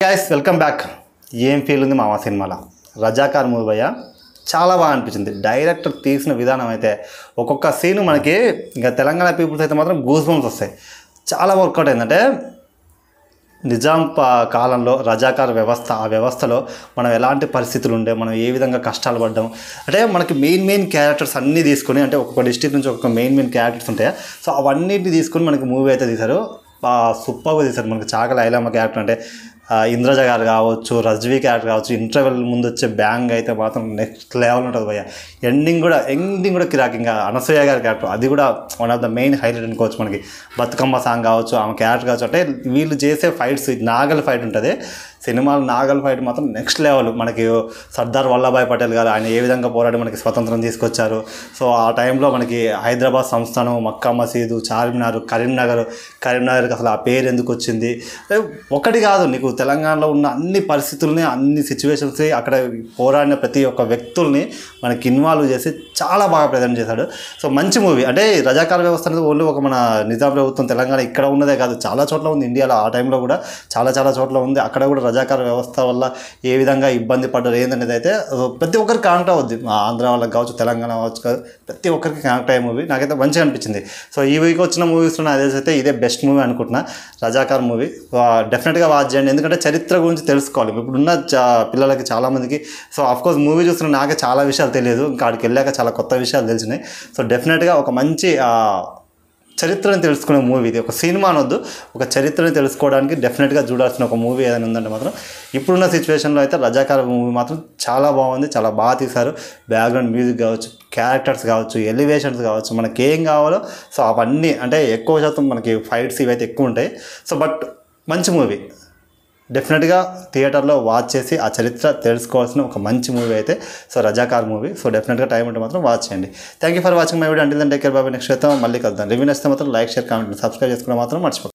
guys welcome back ఏం feel ఉంది మామ సినిమాలో రజాకార్ మూవీ భయ్య చాలా బాగా అనిపించింది డైరెక్టర్ తీసిన విధానం అయితే ఒక్కొక్క సీన్ మనకి ఇంకా తెలంగాణ పీపుల్స్ అయితే మాత్రం గూస్ బంప్స్ వస్తాయి చాలా వర్కౌట్ అయిందంటే నిజాం ప- కాలంలో రజాకార్ వ్యవస్థ ఆ వ్యవస్థలో మనం ఎలాంటి పరిస్థితులు ఉండే మనం ఏ విధంగా కష్టాలు పడ్డాం అంటే మనకి మెయిన్ మెయిన్ క్యారెక్టర్స్ అన్నీ తీసుకొని అంటే ఒక్కొక్క డిస్ట్రిక్ట్ నుంచి ఒక్కొక్క మెయిన్ మెయిన్ క్యారెక్టర్స్ ఉంటాయి సో అవన్నిటిని తీసుకొని మనకి మూవీ అయితే తీశారు సూపర్గా తీశారు మనకి చాకలి ఐలమ్మ క్యారెక్టర్ అంటే ఆ, ఇంద్రజ గారు కావచ్చు రజ్వీ క్యారెక్టర్ కావచ్చు ఇంటర్వెల్ ముందు వచ్చే బ్యాంగ్ అయితే మాత్రం నెక్స్ట్ లెవెల్ ఉంటుంది భయ్య ఎండింగ్ కూడా ఎండింగ్ కూడా కిరాక్ ఇంకా అనసూయ గారి క్యారెక్టర్ అది కూడా one of the main highlight అనుకోవచ్చు మనకి బతుకమ్మ సాంగ్ కావచ్చు ఆమె క్యారెక్టర్ కావచ్చు అంటే వీళ్ళు చేసే ఫైట్స్ నాగల్ ఫైట్ ఉంటుంది సినిమాలో నాగల్ ఫైట్ మాత్రం నెక్స్ట్ లెవెల్ మనకి సర్దార్ వల్లభాయ్ పటేల్ గారు ఆయన ఏ విధంగా పోరాడి మనకి స్వతంత్రం తీసుకొచ్చారు సో ఆ టైంలో మనకి హైదరాబాద్ సంస్థానం మక్కా మసీదు చార్మినార్ కరీంనగర్ కరీంనగర్కి అసలు ఆ పేరు ఎందుకు వచ్చింది అంటే ఒకటి కాదు నీకు తెలంగాణలో ఉన్న అన్ని పరిస్థితుల్ని అన్ని సిచ్యువేషన్స్ అక్కడ పోరాడిన ప్రతి ఒక్క వ్యక్తుల్ని మనకి ఇన్వాల్వ్ చేసి చాలా బాగా ప్రజెంట్ చేశాడు సో మంచి మూవీ అంటే ఈ రజాకార వ్యవస్థ అనేది ఓన్లీ ఒక మన నిజాం ప్రభుత్వం తెలంగాణ ఇక్కడ ఉన్నదే కాదు చాలా చోట్ల ఉంది ఇండియాలో ఆ టైంలో కూడా చాలా చాలా చోట్ల ఉంది అక్కడ కూడా రజాకార వ్యవస్థ వల్ల ఏ విధంగా ఇబ్బంది పడ్డారు ఏందనేది అయితే ఆ, ప్రతి ఒక్కరికి కనెక్ట్ అవుద్ది ఆ ఆంధ్ర వాళ్ళకి కావచ్చు తెలంగాణ కావచ్చు కాదు, ప్రతి ఒక్కరికి కనెక్ట్ అయ్యే మూవీ నాకైతే మంచిగా అనిపించింది సో ఈ వీక్ వచ్చిన మూవీస్లో నాకు తెలిసి అయితే ఇదే బెస్ట్ మూవీ అనుకుంటున్నా రజాకార్ మూవీ డెఫినెట్గా వాచ్ చేయండి ఎందుకంటే చరిత్ర గురించి తెలుసుకోవాలి ఇప్పుడున్న చా పిల్లలకి చాలామందికి సో కోర్స్ మూవీ చూస్తున్న నాకే చాలా విషయాలు తెలియదు ఇంకా అక్కడికి వెళ్ళాక చాలా కొత్త విషయాలు తెలిసినాయి సో డెఫినెట్గా ఒక మంచి ఆ, చరిత్రను తెలుసుకునే మూవీ ఇది ఒక సినిమా అనొద్దు ఒక చరిత్రని తెలుసుకోవడానికి డెఫినెట్గా చూడాల్సిన ఒక మూవీ ఏదైనా ఉందంటే మాత్రం ఇప్పుడున్న సిచ్యువేషన్లో అయితే రజాకార మూవీ మాత్రం చాలా బాగుంది చాలా బాగా తీశారు బ్యాక్గ్రౌండ్ మ్యూజిక్ కావచ్చు క్యారెక్టర్స్ కావచ్చు ఎలివేషన్స్ కావచ్చు మనకి ఏం కావాలో సో అవన్నీ అంటే ఎక్కువ శాతం మనకి ఫైట్స్ ఇవైతే ఎక్కువ ఉంటాయి సో బట్ మంచి మూవీ డెఫినెట్గా థియేటర్లో వాచ్ చేసి ఆ చరిత్ర తెలుసుకోవాల్సిన ఒక మంచి మూవీ అయితే సో రజాకార్ మూవీ సో డెఫినెట్గా టైం ఉంటే మాత్రం వాచ్ చేయండి thank you for watching my video అంటే టేక్ కేర్ బాబీ నెక్స్ట్ అయితే మళ్ళీ కలుద్దాం రివ్యూ నచ్చితే మాత్రం లైక్ షేర్ కామెంట్ సబ్స్క్రైబ్ చేసుకోవడం మాత్రం మర్చిపోకండి